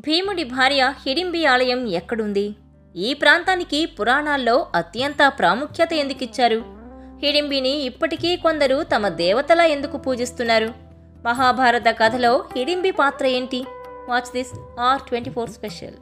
భీముడి భార్య హిడింబి ఆలయం ఎక్కడుంది ఈ ప్రాంతానికి పురాణాల్లో అత్యంత ప్రాముఖ్యత ఎందుకిచ్చారు హిడింబిని ఇప్పటికీ కొందరు తమ దేవతలా ఎందుకు పూజిస్తున్నారు మహాభారత కథలో హిడింబి పాత్ర ఏంటి watch this R twenty four special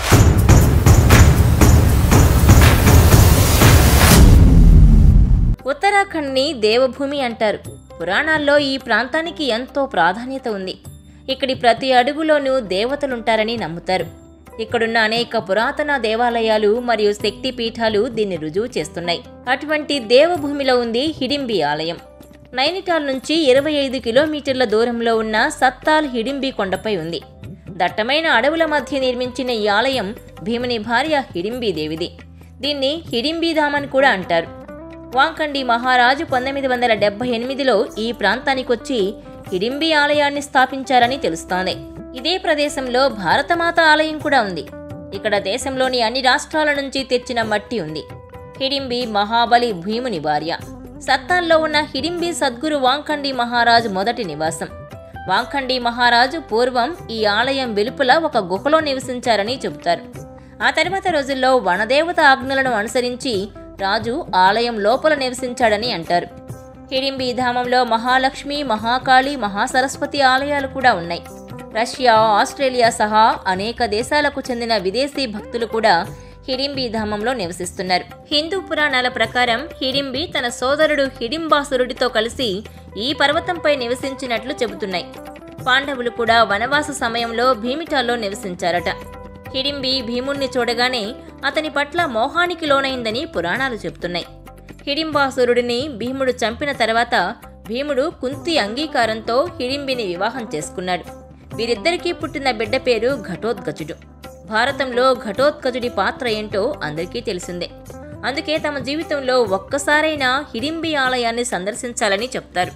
ఉత్తరాఖండ్ని దేవభూమి అంటారు పురాణాల్లో ఈ ప్రాంతానికి ఎంతో ప్రాధాన్యత ఉంది ఇక్కడి ప్రతి అడుగులోనూ దేవతలుంటారని నమ్ముతారు ఇక్కడున్న అనేక పురాతన దేవాలయాలు మరియు శక్తి పీఠాలు దీన్ని రుజువు చేస్తున్నాయి అటువంటి దేవభూమిలో ఉంది హిడింబి ఆలయం నైనిటాల్ నుంచి ఇరవై ఐదు కిలోమీటర్ల దూరంలో ఉన్న సత్తాల్ హిడింబి కొండపై ఉంది దట్టమైన అడవుల మధ్య నిర్మించిన ఈ ఆలయం భీముని భార్య హిడింబి దేవిది దీన్ని హిడింబి ధామ్ అని కూడా అంటారు వాంకండి మహారాజు పంతొమ్మిది వందల డెబ్బై ఎనిమిదిలో ఈ ప్రాంతానికొచ్చి హిడింబి ఆలయాన్ని స్థాపించారని తెలుస్తోంది ఇదే ప్రదేశంలో భారతమాత ఆలయం కూడా ఉంది ఇక్కడ దేశంలోని అన్ని రాష్ట్రాల నుంచి తెచ్చిన మట్టి ఉంది హిడింబి మహాబలి భీముని భార్య సత్తాల్లో ఉన్న హిడింబి సద్గురు వాంఖండి మహారాజు మొదటి నివాసం వాంఖండి మహారాజు పూర్వం ఈ ఆలయం వెలుపల ఒక గుహలో నివసించారని చెబుతారు ఆ తర్వాత రోజుల్లో వనదేవత ఆజ్ఞలను అనుసరించి రాజు ఆలయం లోపల నివసించాడని అంటారు హిడింబి ధామంలో మహాలక్ష్మి మహాకాళి మహాసరస్వతి ఆలయాలు కూడా ఉన్నాయి రష్యా ఆస్ట్రేలియా సహా అనేక దేశాలకు చెందిన విదేశీ భక్తులు కూడా హిడింబి ధామంలో నివసిస్తున్నారు హిందూ పురాణాల ప్రకారం హిడింబి తన సోదరుడు హిడింబాసురుడితో కలిసి ఈ పర్వతంపై నివసించినట్లు చెబుతున్నాయి పాండవులు కూడా వనవాస సమయంలో భీమిటాల్లో నివసించారట హిడింబి భీముణ్ణి చూడగానే అతని పట్ల మోహానికి లోనైందని పురాణాలు చెబుతున్నాయి హిడింబాసురుడిని భీముడు చంపిన తర్వాత భీముడు కుంతి అంగీకారంతో హిడింబిని వివాహం చేసుకున్నాడు వీరిద్దరికీ పుట్టిన బిడ్డ పేరు ఘటోత్కచుడు భారతంలో ఘటోత్కచుడి పాత్ర ఏంటో అందరికీ తెలిసిందే అందుకే తమ జీవితంలో ఒక్కసారైనా హిడింబి ఆలయాన్ని సందర్శించాలని చెప్తారు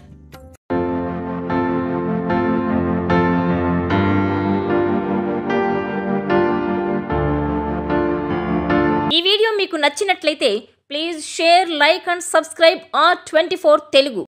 ఈ వీడియో మీకు నచ్చినట్లయితే please share like and subscribe R twenty four Telugu